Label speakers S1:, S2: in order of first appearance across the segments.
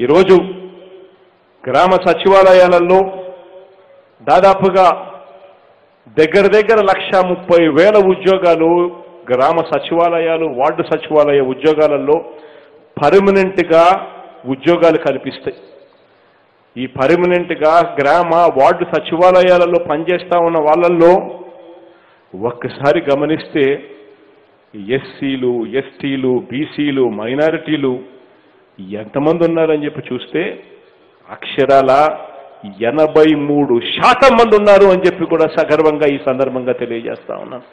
S1: ఈరోజు గ్రామ సచివాలయాలలో దాదాపుగా దగ్గర దగ్గర లక్ష ముప్పై వేల ఉద్యోగాలు గ్రామ సచివాలయాలు వార్డు సచివాలయ ఉద్యోగాలలో పర్మనెంట్గా ఉద్యోగాలు కల్పిస్తాయి ఈ పర్మనెంట్గా గ్రామ వార్డు సచివాలయాలలో పనిచేస్తా ఉన్న వాళ్ళల్లో ఒక్కసారి గమనిస్తే ఎస్సీలు ఎస్టీలు బీసీలు మైనారిటీలు ఎంతమంది ఉన్నారని చెప్పి చూస్తే అక్షరాల ఎనభై మూడు శాతం మంది ఉన్నారు అని చెప్పి కూడా సగర్వంగా ఈ సందర్భంగా తెలియజేస్తా ఉన్నాను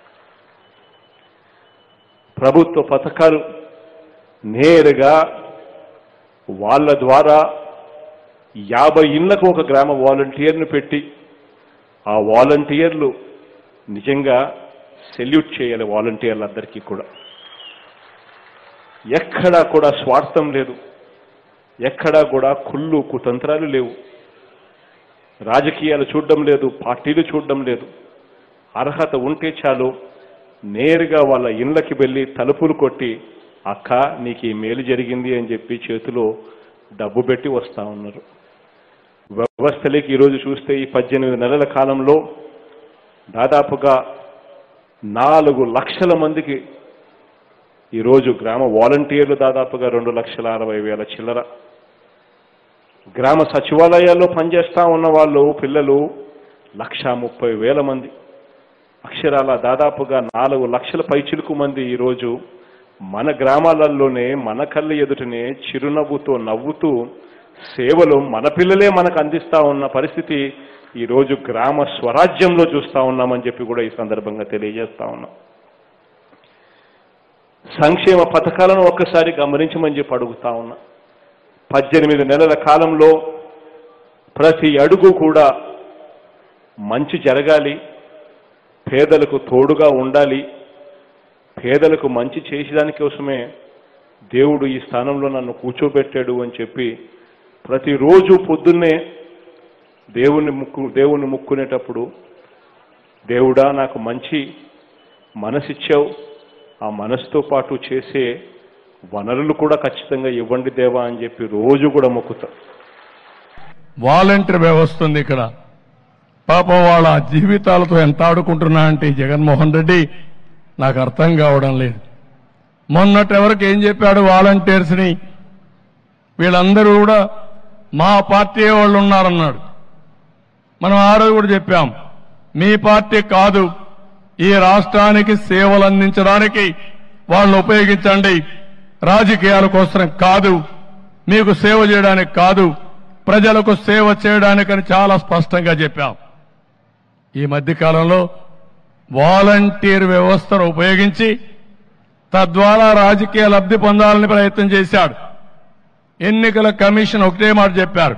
S1: ప్రభుత్వ పథకాలు నేరుగా వాళ్ళ ద్వారా యాభై ఇళ్లకు ఒక గ్రామ వాలంటీర్ను పెట్టి ఆ వాలంటీర్లు నిజంగా సెల్యూట్ చేయాలి వాలంటీర్లందరికీ కూడా ఎక్కడా కూడా స్వార్థం లేదు ఎక్కడా కూడా కుళ్ళు కుతంత్రాలు లేవు రాజకీయాలు చూడడం లేదు పార్టీలు చూడడం లేదు అర్హత ఉంటే చాలు నేరుగా వాళ్ళ ఇళ్ళకి వెళ్ళి తలుపులు కొట్టి అక్క నీకు ఈ మేలు జరిగింది అని చెప్పి చేతిలో డబ్బు పెట్టి వస్తా ఉన్నారు వ్యవస్థలోకి ఈరోజు చూస్తే ఈ పద్దెనిమిది నెలల కాలంలో దాదాపుగా నాలుగు లక్షల మందికి ఈరోజు గ్రామ వాలంటీర్లు దాదాపుగా రెండు లక్షల అరవై వేల చిల్లర గ్రామ సచివాలయాల్లో పనిచేస్తా ఉన్న వాళ్ళు పిల్లలు లక్ష ముప్పై వేల మంది అక్షరాల దాదాపుగా నాలుగు లక్షల పైచిలుకు మంది ఈరోజు మన గ్రామాలలోనే మన కళ్ళ ఎదుటనే చిరునవ్వుతో నవ్వుతూ సేవలు మన పిల్లలే మనకు అందిస్తా ఉన్న పరిస్థితి ఈరోజు గ్రామ స్వరాజ్యంలో చూస్తా ఉన్నామని చెప్పి కూడా ఈ సందర్భంగా తెలియజేస్తా ఉన్నాం సంక్షేమ పథకాలను ఒక్కసారి గమనించమని చెప్పి అడుగుతా ఉన్నా పద్దెనిమిది నెలల కాలంలో ప్రతి అడుగు కూడా మంచి జరగాలి పేదలకు తోడుగా ఉండాలి పేదలకు మంచి చేసేదాని కోసమే దేవుడు ఈ స్థానంలో నన్ను కూర్చోబెట్టాడు అని చెప్పి ప్రతిరోజు పొద్దున్నే దేవుని ముక్కు దేవుని ముక్కునేటప్పుడు దేవుడా నాకు మంచి మనసిచ్చావు ఆ మనసుతో పాటు చేసే వనరులు కూడా ఖచ్చితంగా ఇవ్వండి దేవా అని చెప్పి రోజు కూడా మొక్కుతా
S2: వాలంటీర్ వ్యవస్థ ఉంది ఇక్కడ పాపం వాళ్ళ జీవితాలతో ఎంత ఆడుకుంటున్నా అంటే ఈ జగన్మోహన్ రెడ్డి నాకు అర్థం కావడం లేదు మొన్నటి ఎవరికి ఏం చెప్పాడు వాలంటీర్స్ ని వీళ్ళందరూ కూడా మా పార్టీ వాళ్ళు ఉన్నారన్నాడు మనం ఆ రోజు కూడా చెప్పాం మీ పార్టీ కాదు ఈ రాష్ట్రానికి సేవలు అందించడానికి వాళ్ళని ఉపయోగించండి రాజకీయాల కోసం కాదు మీకు సేవ చేయడానికి కాదు ప్రజలకు సేవ చేయడానికని చాలా స్పష్టంగా చెప్పాం ఈ మధ్య కాలంలో వాలంటీర్ వ్యవస్థను ఉపయోగించి తద్వారా రాజకీయ లబ్ధి పొందాలని ప్రయత్నం చేశాడు ఎన్నికల కమిషన్ ఒకటే మాట చెప్పారు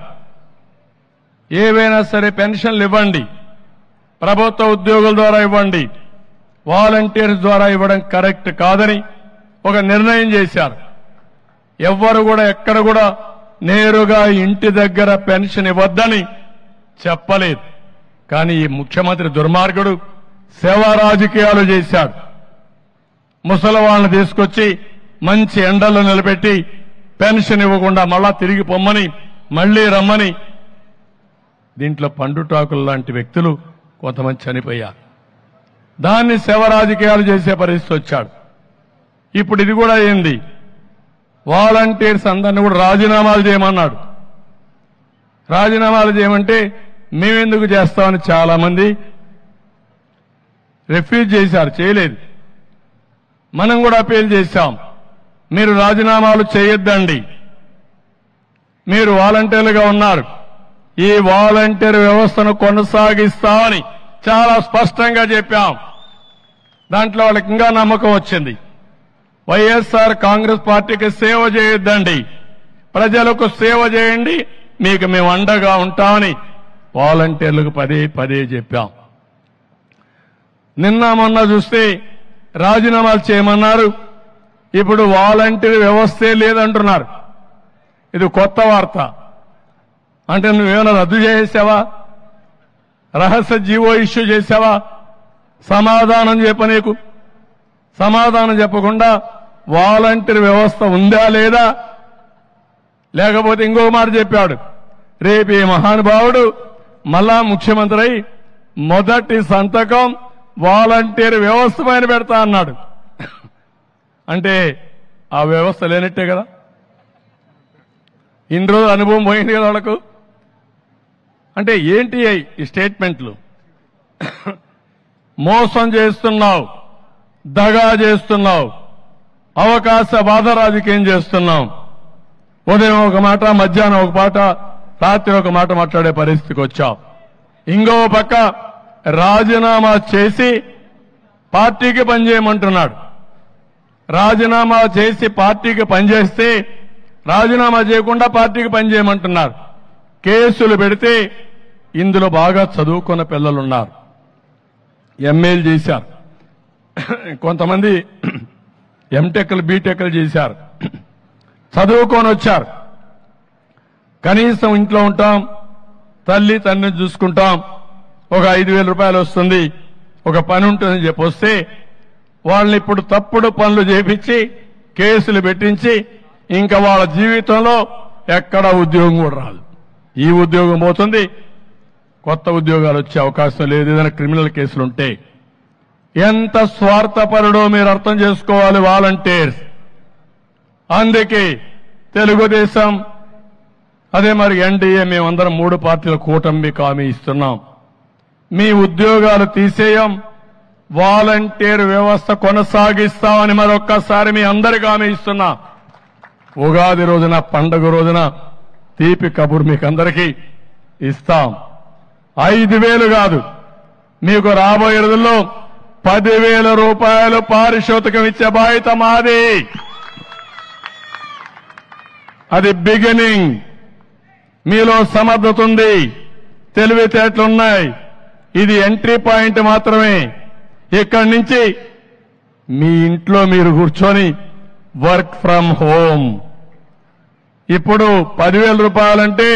S2: ఏవైనా సరే పెన్షన్లు ఇవ్వండి ప్రభుత్వ ఉద్యోగుల ద్వారా ఇవ్వండి వాలంటీర్స్ ద్వారా ఇవ్వడం కరెక్ట్ కాదని ఒక నిర్ణయం చేశారు ఎవ్వరు కూడా ఎక్కడ కూడా నేరుగా ఇంటి దగ్గర పెన్షన్ ఇవ్వద్దని చెప్పలేదు కానీ ఈ ముఖ్యమంత్రి దుర్మార్గుడు సేవా రాజకీయాలు చేశాడు ముసలి వాళ్ళని తీసుకొచ్చి మంచి ఎండల్లో నిలబెట్టి పెన్షన్ ఇవ్వకుండా మళ్ళా తిరిగి పొమ్మని మళ్లీ రమ్మని దీంట్లో పండుటాకులు లాంటి వ్యక్తులు కొంతమంది చనిపోయారు దాన్ని శవ రాజకీయాలు చేసే పరిస్థితి వచ్చాడు ఇప్పుడు ఇది కూడా అయింది వాలంటీర్స్ అందరిని కూడా రాజీనామాలు చేయమన్నాడు రాజీనామాలు చేయమంటే మేమెందుకు చేస్తామని చాలా మంది రిఫ్యూజ్ చేశారు చేయలేదు మనం కూడా అపీల్ చేశాం మీరు రాజీనామాలు చేయొద్దండి మీరు వాలంటీర్లుగా ఉన్నారు ఈ వాలంటీర్ వ్యవస్థను కొనసాగిస్తామని చాలా స్పష్టంగా చెప్పాం దాంట్లో వాళ్ళకి ఇంకా నమ్మకం వచ్చింది వైఎస్ఆర్ కాంగ్రెస్ పార్టీకి సేవ చేయొద్దండి ప్రజలకు సేవ చేయండి మీకు మేము అండగా ఉంటామని వాలంటీర్లకు పదే పదే చెప్పాం నిన్న మొన్న చూస్తే రాజీనామాలు చేయమన్నారు ఇప్పుడు వాలంటీర్ వ్యవస్థే లేదంటున్నారు ఇది కొత్త వార్త అంటే నువ్వేమైనా రద్దు చేసావా రహస్య జీవో ఇష్యూ చేసావా సమాధానం చెప్ప నీకు సమాధానం చెప్పకుండా వాలంటీర్ వ్యవస్థ ఉందా లేదా లేకపోతే ఇంకో మాట చెప్పాడు రేపు ఈ మహానుభావుడు మళ్ళా ముఖ్యమంత్రి అయి మొదటి సంతకం వాలంటీర్ వ్యవస్థ పైన పెడతా అన్నాడు అంటే ఆ వ్యవస్థ లేనట్టే కదా ఇన్ని రోజులు అనుభవం పోయింది కదా వాళ్ళకు అంటే ఏంటి ఈ స్టేట్మెంట్లు మోసం చేస్తున్నావు దగా చేస్తున్నావు అవకాశ బాధ రాజకీయం చేస్తున్నాం ఉదయం ఒక మాట మధ్యాహ్నం ఒక మాట రాత్రి ఒక మాట మాట్లాడే పరిస్థితికి వచ్చావు ఇంకో పక్క రాజీనామా చేసి పార్టీకి పనిచేయమంటున్నాడు రాజీనామా చేసి పార్టీకి పనిచేస్తే రాజీనామా చేయకుండా పార్టీకి పనిచేయమంటున్నారు కేసులు పెడితే ఇందులో బాగా చదువుకున్న పిల్లలున్నారు ఎంఏలు చేశారు కొంతమంది ఎంటెక్లు బీటెక్లు చేశారు చదువుకొని వచ్చారు కనీసం ఇంట్లో ఉంటాం తల్లి తండ్రిని చూసుకుంటాం ఒక ఐదు వేల రూపాయలు వస్తుంది ఒక పని ఉంటుందని చెప్పి వస్తే వాళ్ళని ఇప్పుడు తప్పుడు పనులు చేపించి కేసులు పెట్టించి ఇంకా వాళ్ళ జీవితంలో ఎక్కడ ఉద్యోగం కూడా రాదు ఈ ఉద్యోగం పోతుంది కొత్త ఉద్యోగాలు వచ్చే అవకాశం లేదు ఏదైనా క్రిమినల్ కేసులు ఉంటే ఎంత స్వార్థపరుడో మీరు అర్థం చేసుకోవాలి వాలంటీర్స్ అందుకే తెలుగుదేశం అదే మరి ఎన్డీఏ మేమందరం మూడు పార్టీల కూటమి హామీ ఇస్తున్నాం మీ ఉద్యోగాలు తీసేయం వాలంటీర్ వ్యవస్థ కొనసాగిస్తామని మరొక్కసారి మీ అందరికీ హామీ ఇస్తున్నా ఉగాది రోజున పండుగ రోజున తీపి కబుర్ మీకు అందరికీ ఇస్తాం ఐదు వేలు కాదు మీకు రాబోయే రోజుల్లో పదివేల రూపాయలు పారితోషికం ఇచ్చే బాధ్యత మాది అది బిగినింగ్ మీలో సమర్థత ఉంది తెలివితేటలున్నాయి ఇది ఎంట్రీ పాయింట్ మాత్రమే ఇక్కడి నుంచి మీ ఇంట్లో మీరు కూర్చొని వర్క్ ఫ్రమ్ హోమ్ ఇప్పుడు పదివేల రూపాయలంటే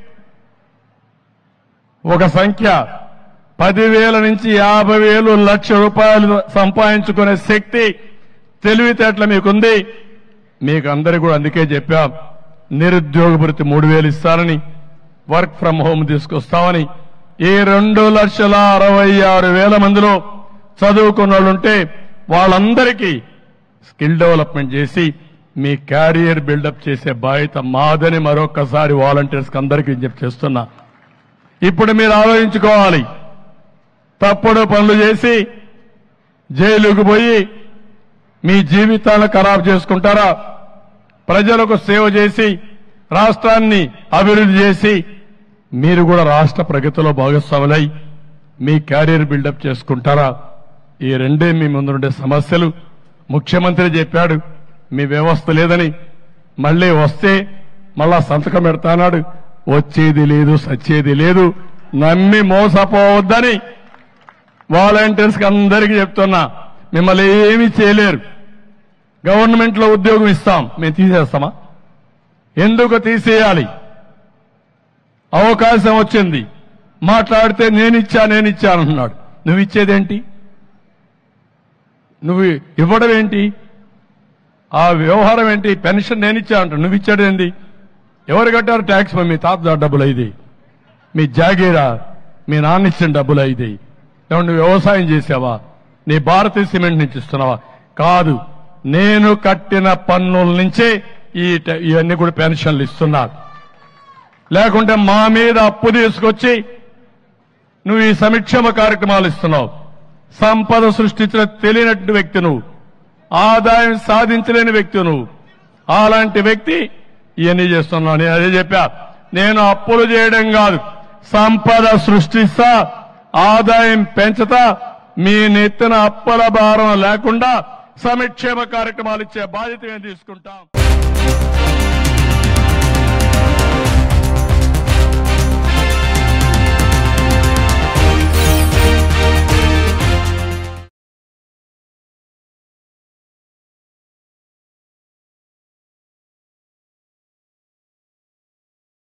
S2: ఒక సంఖ్య పదివేల నుంచి యాభై వేలు లక్ష రూపాయలు సంపాదించుకునే శక్తి తెలివితేటలు మీకుంది మీకు అందరికీ కూడా అందుకే చెప్పాం నిరుద్యోగ భృతి మూడు వేలు ఇస్తారని వర్క్ ఫ్రం హోమ్ తీసుకొస్తామని ఈ రెండు లక్షల అరవై ఆరు వేల మందిలో చదువుకున్న వాళ్ళు ఉంటే వాళ్ళందరికీ స్కిల్ డెవలప్మెంట్ చేసి మీ క్యారియర్ బిల్డప్ చేసే బాధ్యత మాదని మరొకసారి వాలంటీర్స్ అందరికీ చెప్పి చేస్తున్నా ఇప్పుడు మీరు ఆలోచించుకోవాలి తప్పుడు పనులు చేసి జైలుకు పోయి మీ జీవితాలను ఖరాబ్ చేసుకుంటారా ప్రజలకు సేవ చేసి రాష్ట్రాన్ని అభివృద్ధి చేసి మీరు కూడా రాష్ట్ర ప్రగతిలో భాగస్వాములై మీ క్యారియర్ బిల్డప్ చేసుకుంటారా ఈ రెండే మీ ముందుండే సమస్యలు ముఖ్యమంత్రి చెప్పాడు మీ వ్యవస్థ లేదని మళ్ళీ వస్తే మళ్ళా సంతకం పెడతానాడు వచ్చేది లేదు సచ్చేది లేదు నమ్మి మోసపోవద్దని వాలంటీర్స్ కి అందరికీ చెప్తున్నా మిమ్మల్ని ఏమీ చేయలేరు గవర్నమెంట్ లో ఉద్యోగం ఇస్తాం మేము తీసేస్తామా ఎందుకు తీసేయాలి అవకాశం వచ్చింది మాట్లాడితే నేనిచ్చా నేనిచ్చా అంటున్నాడు నువ్వు ఇచ్చేదేంటి నువ్వు ఇవ్వడం ఏంటి ఆ వ్యవహారం ఏంటి పెన్షన్ నేనిచ్చా అంటాడు నువ్వు ఇచ్చాడేంటి ఎవరు కట్టారు ట్యాక్స్ మీ తాత డబ్బులు ఇది మీ జాగీరా మీ నాన్న ఇచ్చిన డబ్బులు ఇది ఏమన్నా నువ్వు వ్యవసాయం చేసావా నీ భారతీయ సిమెంట్ నుంచి ఇస్తున్నావా కాదు నేను కట్టిన పన్నుల నుంచే ఈ ట- ఇవన్నీ కూడా పెన్షన్లు ఇస్తున్నారు లేకుంటే మా మీద అప్పు తీసుకొచ్చి నువ్వు ఈ సంక్షేమ కార్యక్రమాలు ఇస్తున్నావు సంపద సృష్టించిన తెలియనటువంటి వ్యక్తి నువ్వు ఆదాయం సాధించలేని వ్యక్తి నువ్వు అలాంటి వ్యక్తి ఇవన్నీ చేస్తున్నావు నేను అదే చెప్పా నేను అప్పులు చేయడం కాదు సంపద సృష్టిస్తా ఆదాయం పెంచుతా మీ నెత్తిన అప్పుల భారం లేకుండా సంక్షేమ కార్యక్రమాలు ఇచ్చే బాధ్యత మేము తీసుకుంటాం